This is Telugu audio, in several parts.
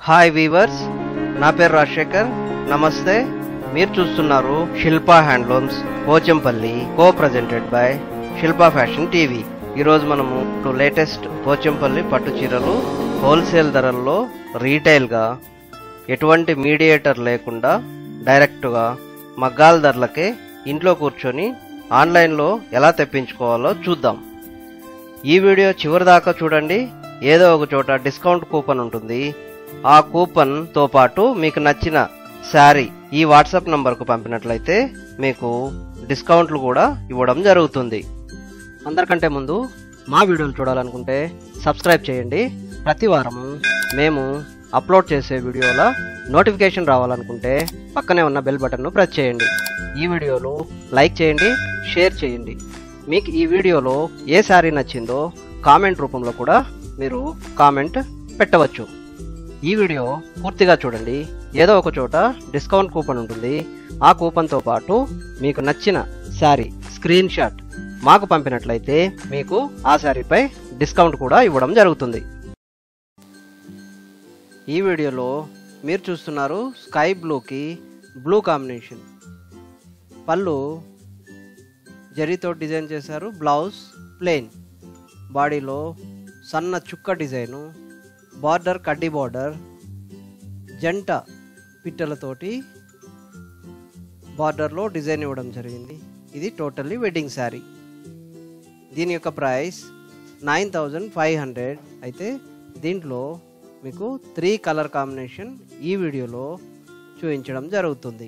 హాయ్ వీవర్స్ నా పేరు రాజశేఖర్ నమస్తే మీరు చూస్తున్నారు Shilpa handlooms Pochampally co presented by Shilpa fashion TV ఈరోజు మనము లేటెస్ట్ పోచంపల్లి పట్టు చీరలు హోల్సేల్ ధరల్లో రీటైల్గా ఎటువంటి మీడియేటర్ లేకుండా డైరెక్ట్గా మగ్గాల ధరలకే ఇంట్లో కూర్చొని ఆన్లైన్లో ఎలా తెప్పించుకోవాలో చూద్దాం ఈ వీడియో చివరి దాకా చూడండి ఏదో ఒక చోట డిస్కౌంట్ కూపన్ ఉంటుంది ఆ కూపన్ తో పాటు మీకు నచ్చిన శారీ ఈ వాట్సాప్ నంబర్కు పంపినట్లయితే మీకు డిస్కౌంట్లు కూడా ఇవ్వడం జరుగుతుంది అందరికంటే ముందు మా వీడియోలు చూడాలనుకుంటే సబ్స్క్రైబ్ చేయండి ప్రతి వారము మేము అప్లోడ్ చేసే వీడియోల నోటిఫికేషన్ రావాలనుకుంటే పక్కనే ఉన్న బెల్ బటన్ను ప్రెస్ చేయండి ఈ వీడియోలు లైక్ చేయండి షేర్ చేయండి మీకు ఈ వీడియోలో ఏ శారీ నచ్చిందో కామెంట్ రూపంలో కూడా మీరు కామెంట్ పెట్టవచ్చు ఈ వీడియో పూర్తిగా చూడండి ఏదో ఒక చోట డిస్కౌంట్ కూపన్ ఉంటుంది ఆ కూపన్తో పాటు మీకు నచ్చిన శారీ స్క్రీన్ షాట్ మాకు పంపినట్లయితే మీకు ఆ శారీపై డిస్కౌంట్ కూడా ఇవ్వడం జరుగుతుంది ఈ వీడియోలో మీరు చూస్తున్నారు స్కై బ్లూకి బ్లూ కాంబినేషన్ పళ్ళు జరీతో డిజైన్ చేశారు బ్లౌజ్ ప్లెయిన్ బాడీలో సన్న చుక్క డిజైను బార్డర్ కడ్డీ బార్డర్ జంట పిట్టలతోటి బార్డర్లో డిజైన్ ఇవ్వడం జరిగింది ఇది టోటల్లీ వెడ్డింగ్ శారీ దీని యొక్క price nine thousand five hundred అయితే దీంట్లో మీకు త్రీ కలర్ కాంబినేషన్ ఈ వీడియోలో చూపించడం జరుగుతుంది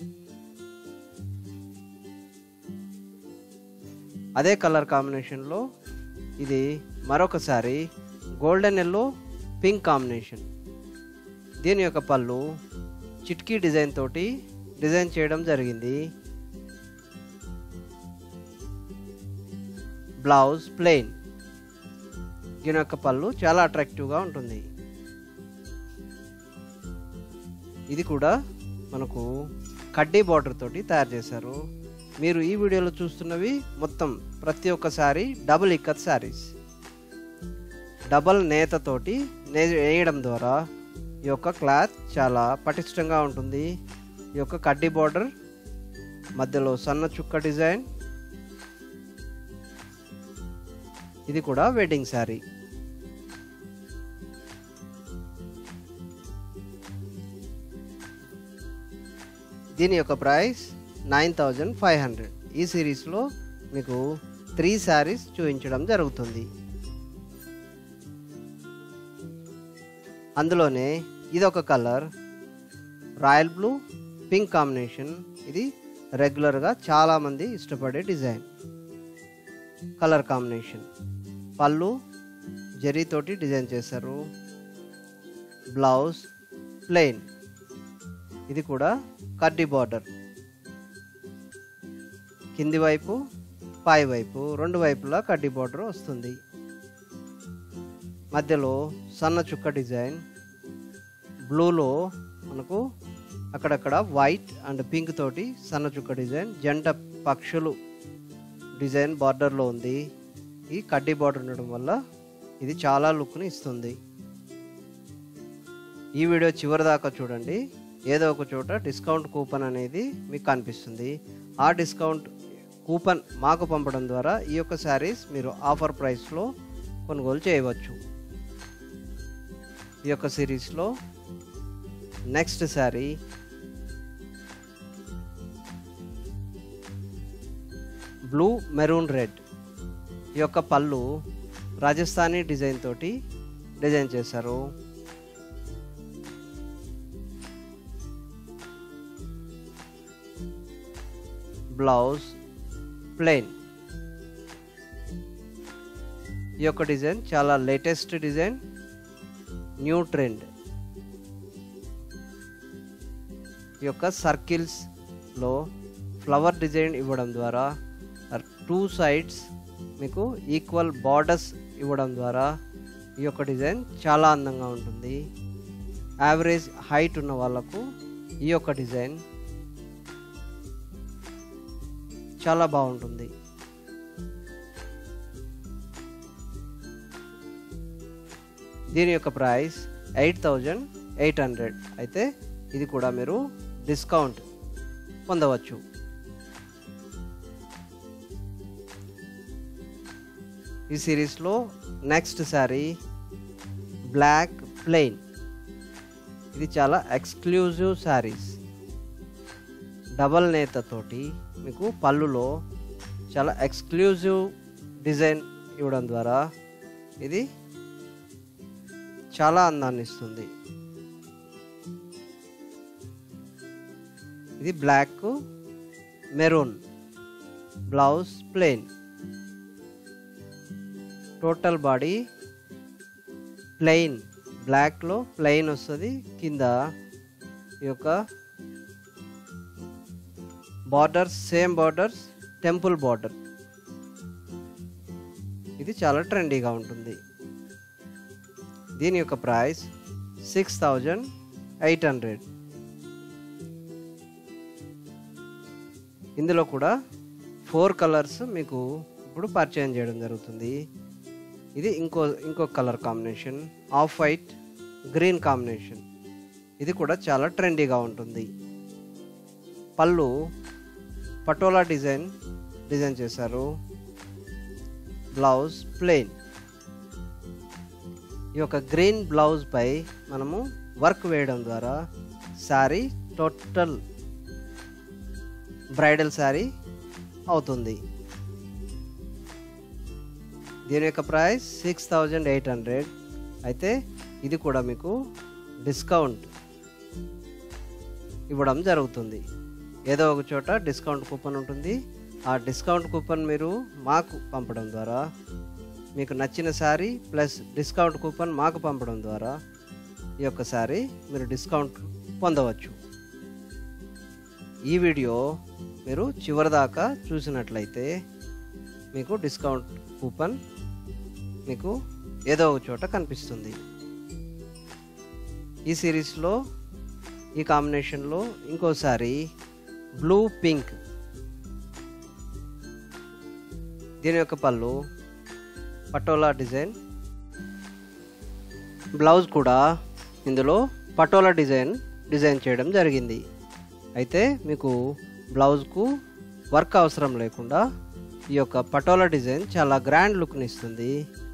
అదే కలర్ కాంబినేషన్లో ఇది మరొకసారి గోల్డెన్ ఎల్లో పింక్ కాంబినేషన్ దీని యొక్క పళ్ళు చిట్కీ డిజైన్ తోటి డిజైన్ చేయడం జరిగింది బ్లౌజ్ ప్లెయిన్ దీని యొక్క పళ్ళు చాలా అట్రాక్టివ్గా ఉంటుంది ఇది కూడా మనకు కడ్డీ బార్డర్ తోటి తయారు చేశారు మీరు ఈ వీడియోలో చూస్తున్నవి మొత్తం ప్రతి ఒక్కసారి డబుల్ ఇక్కత్ శారీస్ డబల్ నేతతోటి నే వేయడం ద్వారా ఈ యొక్క క్లాత్ చాలా పటిష్టంగా ఉంటుంది ఈ యొక్క కడ్డీ బార్డర్ మధ్యలో సన్న చుక్క డిజైన్ ఇది కూడా వెడ్డింగ్ శారీ దీని యొక్క price nine thousand five hundred ఈ సిరీస్లో మీకు త్రీ శారీస్ చూపించడం జరుగుతుంది అందులోనే ఇది ఒక colour royal blue pink combination ఇది రెగ్యులర్గా చాలామంది ఇష్టపడే డిజైన్ కలర్ కాంబినేషన్ పళ్ళు జరీతోటి డిజైన్ చేశారు బ్లౌజ్ ప్లెయిన్ ఇది కూడా కడ్డీ బార్డర్ కింది వైపు పై వైపు రెండు వైపులా కడ్డీ బార్డర్ వస్తుంది మధ్యలో సన్న చుక్క డిజైన్ బ్లూలో మనకు అక్కడక్కడ వైట్ అండ్ పింక్ తోటి సన్న చుక్క డిజైన్ జంట పక్షులు డిజైన్ బార్డర్లో ఉంది ఈ కడ్డీ బార్డర్ ఉండడం వల్ల ఇది చాలా లుక్ని ఇస్తుంది ఈ వీడియో చివరి దాకా చూడండి ఏదో ఒక చోట డిస్కౌంట్ కూపన్ అనేది మీకు కనిపిస్తుంది ఆ డిస్కౌంట్ కూపన్ మాకు పంపడం ద్వారా ఈ యొక్క శారీస్ మీరు ఆఫర్ ప్రైస్లో కొనుగోలు చేయవచ్చు ఈ యొక్క సిరీస్లో next sari blue maroon red ఈ యొక్క పళ్ళు రాజస్థానీ డిజైన్ తోటి డిజైన్ చేశారు బ్లౌజ్ ప్లెయిన్ ఈ యొక్క డిజైన్ చాలా లేటెస్ట్ డిజైన్ న్యూ ట్రెండ్ ఈ యొక్క సర్కిల్స్లో ఫ్లవర్ డిజైన్ ఇవ్వడం ద్వారా టూ సైడ్స్ మీకు ఈక్వల్ బార్డర్స్ ఇవ్వడం ద్వారా ఈ యొక్క డిజైన్ చాలా అందంగా ఉంటుంది యావరేజ్ హైట్ ఉన్న వాళ్ళకు ఈ యొక్క డిజైన్ చాలా బాగుంటుంది దీని యొక్క price eight thousand eight hundred అయితే ఇది కూడా మీరు డిస్కౌంట్ పొందవచ్చు ఈ సిరీస్లో నెక్స్ట్ శారీ బ్లాక్ ప్లెయిన్ ఇది చాలా ఎక్స్క్లూజివ్ శారీస్ డబల్ నేతతోటి మీకు పళ్ళులో చాలా ఎక్స్క్లూజివ్ డిజైన్ ఇవ్వడం ద్వారా ఇది చాలా అందాన్ని ఇస్తుంది ఇది black maroon blouse plain total body plain బ్లాక్లో ప్లెయిన్ వస్తుంది కింద ఈ యొక్క borders same borders temple border ఇది చాలా ట్రెండీగా ఉంటుంది దీని యొక్క price six thousand eight hundred ఇందులో కూడా ఫోర్ కలర్స్ మీకు ఇప్పుడు పర్చేజ్ చేయడం జరుగుతుంది ఇది ఇంకో ఇంకో colour combination off white green combination ఇది కూడా చాలా ట్రెండీగా ఉంటుంది పళ్ళు పటోలా డిజైన్ డిజైన్ చేశారు బ్లౌజ్ ప్లెయిన్ ఈ యొక్క గ్రీన్ బ్లౌజ్ పై మనము వర్క్ వేయడం ద్వారా శారీ టోటల్ బ్రైడల్ శారీ అవుతుంది దీని యొక్క price six thousand eight hundred అయితే ఇది కూడా మీకు డిస్కౌంట్ ఇవ్వడం జరుగుతుంది ఏదో ఒక చోట డిస్కౌంట్ కూపన్ ఉంటుంది ఆ డిస్కౌంట్ కూపన్ మీరు మాకు పంపడం ద్వారా మీకు నచ్చిన శారీ ప్లస్ డిస్కౌంట్ కూపన్ మాకు పంపడం ద్వారా ఈ యొక్క శారీ మీరు డిస్కౌంట్ పొందవచ్చు ఈ వీడియో మీరు చివరిదాకా చూసినట్లయితే మీకు డిస్కౌంట్ కూపన్ మీకు ఏదో ఒక చోట కనిపిస్తుంది ఈ సిరీస్లో ఈ కాంబినేషన్లో ఇంకోసారి బ్లూ పింక్ దీని యొక్క పళ్ళు పటోలా డిజైన్ బ్లౌజ్ కూడా ఇందులో పటోలా డిజైన్ డిజైన్ చేయడం జరిగింది అయితే మీకు బ్లౌజ్కు వర్క్ అవసరం లేకుండా ఈ యొక్క పటోలా డిజైన్ చాలా గ్రాండ్ లుక్ని ఇస్తుంది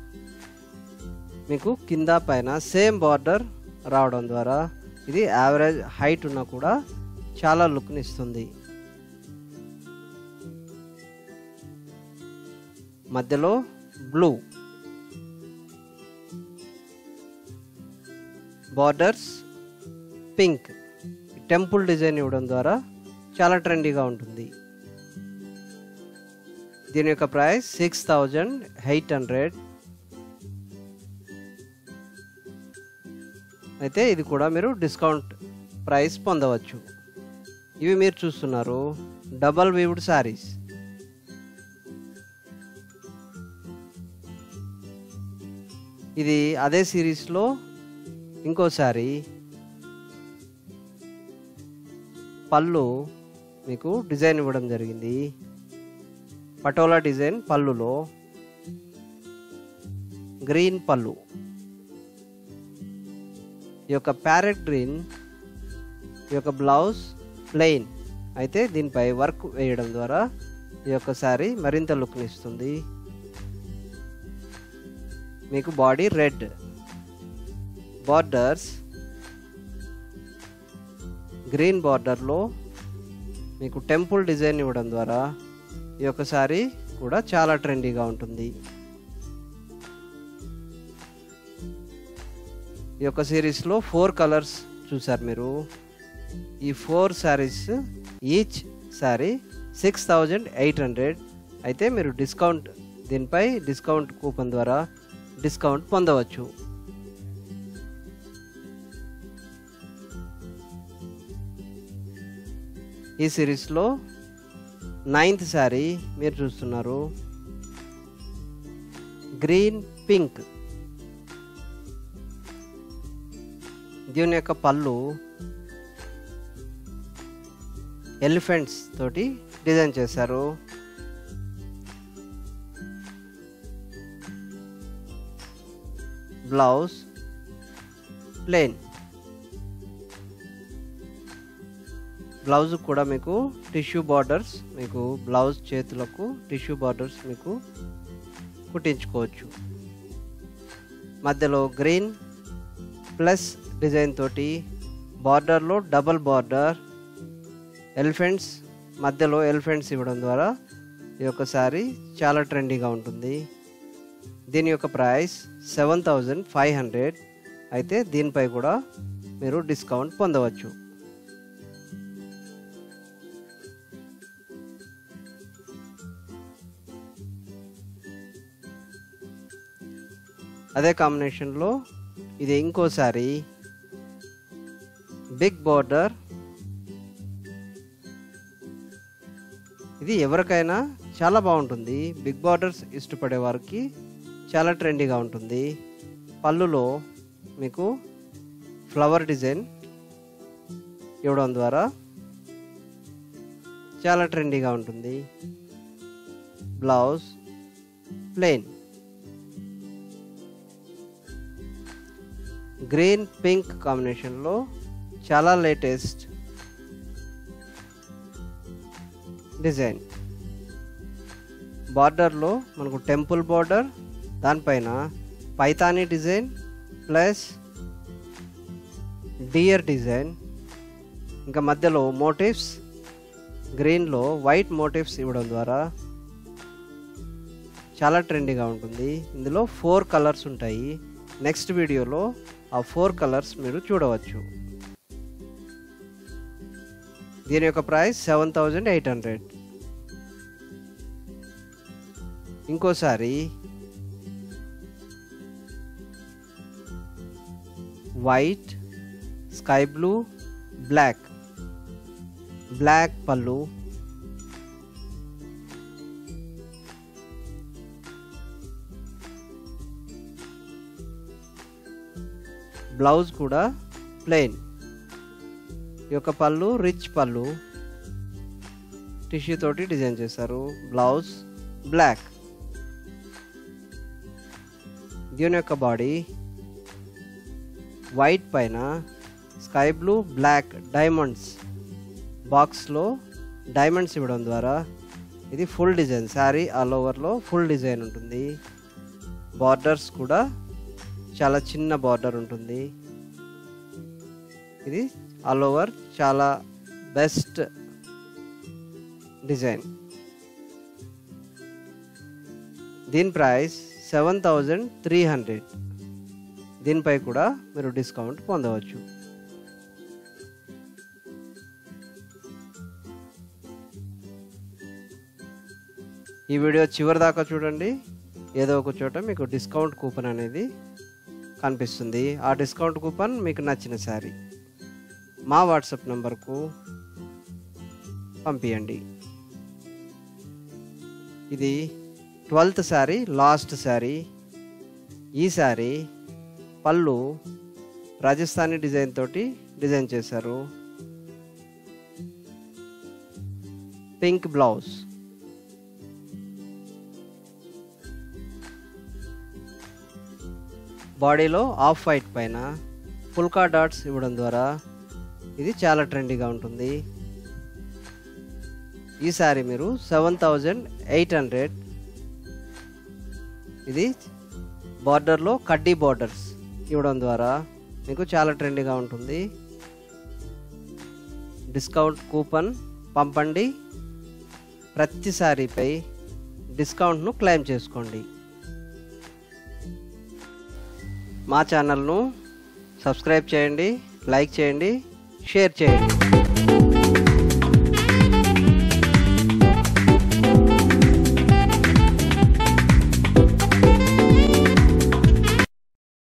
మీకు కింద పైన సేమ్ బార్డర్ రావడం ద్వారా ఇది యావరేజ్ హైట్ ఉన్నా కూడా చాలా లుక్ని ఇస్తుంది మధ్యలో blue borders pink temple design ఇవ్వడం ద్వారా చాలా ట్రెండీగా ఉంటుంది దీని యొక్క price six thousand eight hundred అయితే ఇది కూడా మీరు డిస్కౌంట్ ప్రైస్ పొందవచ్చు ఇవి మీరు చూస్తున్నారు డబల్ వీవ్డ్ శారీస్ ఇది అదే సిరీస్లో ఇంకోసారి పళ్ళు మీకు డిజైన్ ఇవ్వడం జరిగింది పటోలా డిజైన్ పళ్ళులో గ్రీన్ పళ్ళు ఈ యొక్క ప్యారెట్ గ్రీన్ ఈ యొక్క బ్లౌజ్ ప్లెయిన్ అయితే దీనిపై వర్క్ వేయడం ద్వారా ఈ యొక్క శారీ మరింత లుక్ని ఇస్తుంది మీకు బాడీ రెడ్ బార్డర్స్ గ్రీన్ బార్డర్లో మీకు టెంపుల్ డిజైన్ ఇవ్వడం ద్వారా ఈ యొక్క శారీ కూడా చాలా ట్రెండీగా ఉంటుంది ఈ యొక్క సిరీస్లో ఫోర్ కలర్స్ చూసారు మీరు ఈ four saris each sari six thousand eight hundred అయితే మీరు డిస్కౌంట్ దీనిపై డిస్కౌంట్ కూపన్ ద్వారా డిస్కౌంట్ పొందవచ్చు ఈ సిరీస్లో నైన్త్ శారీ మీరు చూస్తున్నారు గ్రీన్ పింక్ దీని యొక్క పళ్ళు ఎలిఫెంట్స్ తోటి డిజైన్ చేశారు బ్లౌజ్ ప్లేన్ బ్లౌజ్ కూడా మీకు టిష్యూ బార్డర్స్ మీకు బ్లౌజ్ చేతులకు టిష్యూ బార్డర్స్ మీకు కుట్టించుకోవచ్చు మధ్యలో గ్రీన్ ప్లస్ డిజైన్ తోటి బార్డర్లో డబల్ బార్డర్ ఎలిఫెంట్స్ మధ్యలో ఎలిఫెంట్స్ ఇవ్వడం ద్వారా ఈ యొక్క శారీ చాలా ట్రెండీగా ఉంటుంది దీని యొక్క price seven thousand five hundred అయితే దీనిపై కూడా మీరు డిస్కౌంట్ పొందవచ్చు అదే కాంబినేషన్లో ఇది ఇంకోసారి బిగ్ బార్డర్ ఇది ఎవరికైనా చాలా బాగుంటుంది బిగ్ బార్డర్స్ ఇష్టపడే వారికి చాలా ట్రెండీగా ఉంటుంది పళ్ళులో మీకు ఫ్లవర్ డిజైన్ ఇవ్వడం ద్వారా చాలా ట్రెండీగా ఉంటుంది బ్లౌజ్ ప్లెయిన్ గ్రీన్ పింక్ కాంబినేషన్లో చాలా లేటెస్ట్ డిజైన్ బార్డర్లో మనకు టెంపుల్ బార్డర్ దానిపైన Paithani design plus deer design ఇంకా మధ్యలో మోటివ్స్ గ్రీన్లో వైట్ మోటివ్స్ ఇవ్వడం ద్వారా చాలా ట్రెండీగా ఉంటుంది ఇందులో ఫోర్ కలర్స్ ఉంటాయి నెక్స్ట్ వీడియోలో ఆ ఫోర్ కలర్స్ మీరు చూడవచ్చు దీని యొక్క price seven thousand eight hundred ఇంకోసారి white sky blue black black పళ్ళు బ్లౌజ్ కూడా ప్లెయిన్ ఈ యొక్క పళ్ళు రిచ్ పళ్ళు టిష్యూ తోటి డిజైన్ చేశారు బ్లౌజ్ బ్లాక్ దీని యొక్క బాడీ వైట్ పైన స్కై బ్లూ బ్లాక్ డైమండ్స్ బాక్స్లో డైమండ్స్ ఇవ్వడం ద్వారా ఇది ఫుల్ డిజైన్ శారీ ఆల్ ఓవర్లో ఫుల్ డిజైన్ ఉంటుంది బార్డర్స్ కూడా చాలా చిన్న బార్డర్ ఉంటుంది ఇది ఆల్ ఓవర్ చాలా బెస్ట్ డిజైన్ దీని price seven thousand three hundred దీనిపై కూడా మీరు డిస్కౌంట్ పొందవచ్చు ఈ వీడియో చివరి దాకా చూడండి ఏదో ఒక చోట మీకు డిస్కౌంట్ కూపన్ అనేది కనిపిస్తుంది ఆ డిస్కౌంట్ కూపన్ మీకు నచ్చిన శారీ మా వాట్సాప్ నెంబర్కు పంపించండి ఇది ట్వెల్త్ శారీ లాస్ట్ శారీ ఈ శారీ పళ్ళు రాజస్థానీ డిజైన్ తోటి డిజైన్ చేశారు పింక్ బ్లౌజ్ బాడీలో ఆఫ్ వైట్ పైన ఫుల్కా డాట్స్ ఇవ్వడం ద్వారా ఇది చాలా ట్రెండీగా ఉంటుంది ఈ శారీ మీరు సెవెన్ థౌజండ్ ఎయిట్ హండ్రెడ్ ఇది బార్డర్లో కడ్డీ బార్డర్స్ ఇవ్వడం ద్వారా మీకు చాలా ట్రెండీగా ఉంటుంది డిస్కౌంట్ కూపన్ పంపండి ప్రతి శారీపై డిస్కౌంట్ను క్లెయిమ్ చేసుకోండి మా ఛానల్ను సబ్స్క్రైబ్ చేయండి లైక్ చేయండి షేర్ చేయండి